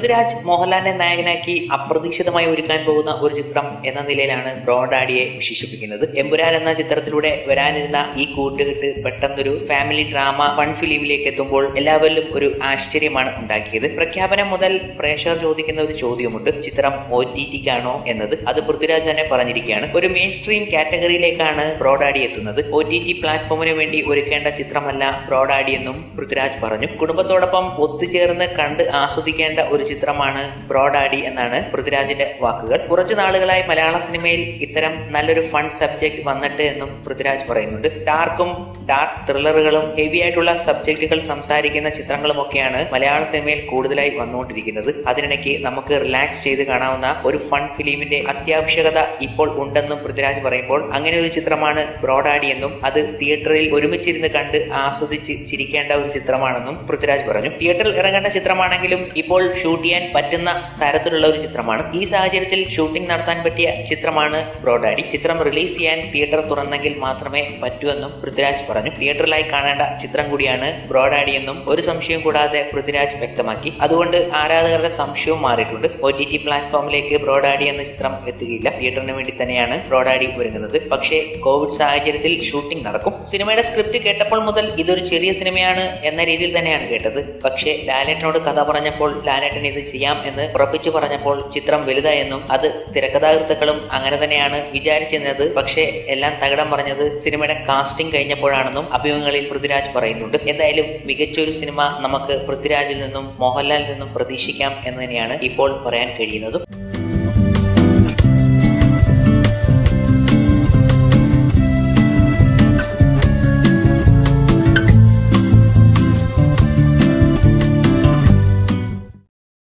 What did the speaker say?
പൃഥ്വിരാജ് മോഹൻലാലിനെ നായകനാക്കി അപ്രതീക്ഷിതമായി ഒരുക്കാൻ പോകുന്ന ഒരു ചിത്രം എന്ന നിലയിലാണ് ബ്രോഡാഡിയെ വിശേഷിപ്പിക്കുന്നത് എമ്പുരാൻ എന്ന ചിത്രത്തിലൂടെ വരാനിരുന്ന ഈ കൂട്ടുകെട്ട് പെട്ടെന്നൊരു ഫാമിലി ഡ്രാമ ഫൺ ഫിലിമിലേക്ക് എത്തുമ്പോൾ എല്ലാവരിലും ഒരു ആശ്ചര്യമാണ് ഉണ്ടാക്കിയത് പ്രഖ്യാപനം മുതൽ പ്രേക്ഷകർ ചോദിക്കുന്ന ഒരു ചോദ്യമുണ്ട് ചിത്രം ഒ ടി ടിക്കാണോ എന്നത് അത് പൃഥ്വിരാജ് തന്നെ പറഞ്ഞിരിക്കുകയാണ് ഒരു മെയിൻ സ്ട്രീം കാറ്റഗറിയിലേക്കാണ് ബ്രോഡാഡി എത്തുന്നത് ഒ ടി ടി പ്ലാറ്റ്ഫോമിന് വേണ്ടി ഒരുക്കേണ്ട ചിത്രമല്ല ബ്രോഡാഡി എന്നും പൃഥ്വിരാജ് പറഞ്ഞു കുടുംബത്തോടൊപ്പം ഒത്തുചേർന്ന് കണ്ട് ആസ്വദിക്കേണ്ട ഒരു ചിത്രമാണ് ബ്രോഡാഡി എന്നാണ് പൃഥ്വിരാജിന്റെ വാക്കുകൾ കുറച്ചു നാളുകളായി മലയാള സിനിമയിൽ ഇത്തരം നല്ലൊരു ഫൺ സബ്ജക്ട് വന്നിട്ട് എന്നും പൃഥ്വിരാജ് പറയുന്നുണ്ട് ഡാർക്കും ഡാർക്ക് ത്രില്ലറുകളും ഹെവി ആയിട്ടുള്ള സബ്ജക്റ്റുകൾ സംസാരിക്കുന്ന ചിത്രങ്ങളും ഒക്കെയാണ് മലയാള സിനിമയിൽ കൂടുതലായി വന്നുകൊണ്ടിരിക്കുന്നത് അതിനിടയ്ക്ക് നമുക്ക് റിലാക്സ് ചെയ്ത് കാണാവുന്ന ഒരു ഫൺ ഫിലിമിന്റെ അത്യാവശ്യകത ഇപ്പോൾ ഉണ്ടെന്നും പൃഥ്വിരാജ് പറയുമ്പോൾ അങ്ങനെ ഒരു ചിത്രമാണ് ബ്രോഡാഡി എന്നും അത് തിയേറ്ററിൽ ഒരുമിച്ചിരുന്ന് കണ്ട് ആസ്വദിച്ച് ചിരിക്കേണ്ട ഒരു ചിത്രമാണെന്നും പൃഥ്വിരാജ് പറഞ്ഞു തിയേറ്ററിൽ ഇറങ്ങേണ്ട ചിത്രമാണെങ്കിലും ഇപ്പോൾ ഷൂട്ട് ചെയ്യാൻ പറ്റുന്ന തരത്തിലുള്ള ഒരു ചിത്രമാണ് ഈ സാഹചര്യത്തിൽ ഷൂട്ടിംഗ് നടത്താൻ പറ്റിയ ചിത്രമാണ് ബ്രോഡാഡി ചിത്രം റിലീസ് ചെയ്യാൻ തിയേറ്റർ തുറന്നെങ്കിൽ മാത്രമേ പറ്റൂ എന്നും പൃഥ്വിരാജ് പറഞ്ഞു തിയേറ്ററിലായി കാണേണ്ട ചിത്രം കൂടിയാണ് ബ്രോഡാഡി എന്നും ഒരു സംശയം കൂടാതെ പൃഥ്വിരാജ് വ്യക്തമാക്കി അതുകൊണ്ട് ആരാധകരുടെ സംശയവും മാറിയിട്ടുണ്ട് ഒ ടി ടി പ്ലാറ്റ്ഫോമിലേക്ക് ബ്രോഡാഡി എന്ന ചിത്രം എത്തുകയില്ല തിയേറ്ററിന് വേണ്ടി തന്നെയാണ് ബ്രോഡാഡി ഒരുങ്ങുന്നത് പക്ഷേ കോവിഡ് സാഹചര്യത്തിൽ ഷൂട്ടിംഗ് നടക്കും സിനിമയുടെ സ്ക്രിപ്റ്റ് കേട്ടപ്പോൾ മുതൽ ഇതൊരു ചെറിയ സിനിമയാണ് എന്ന രീതിയിൽ തന്നെയാണ് കേട്ടത് പക്ഷേ ലാലേട്ടനോട് കഥ പറഞ്ഞപ്പോൾ ലാലേട്ടൻ ഇത് ചെയ്യാം എന്ന് ഉറപ്പിച്ചു പറഞ്ഞപ്പോൾ ചിത്രം വലുതായെന്നും അത് തിരക്കഥാകൃത്തുക്കളും അങ്ങനെ തന്നെയാണ് വിചാരിച്ചിരുന്നത് പക്ഷേ എല്ലാം തകിടം പറഞ്ഞത് സിനിമയുടെ കാസ്റ്റിംഗ് കഴിഞ്ഞപ്പോഴാണെന്നും അഭിമുഖങ്ങളിൽ പൃഥ്വിരാജ് പറയുന്നുണ്ട് എന്തായാലും മികച്ചൊരു സിനിമ നമുക്ക് പൃഥ്വിരാജിൽ നിന്നും മോഹൻലാലിൽ നിന്നും പ്രതീക്ഷിക്കാം എന്ന് തന്നെയാണ് ഇപ്പോൾ പറയാൻ കഴിയുന്നതും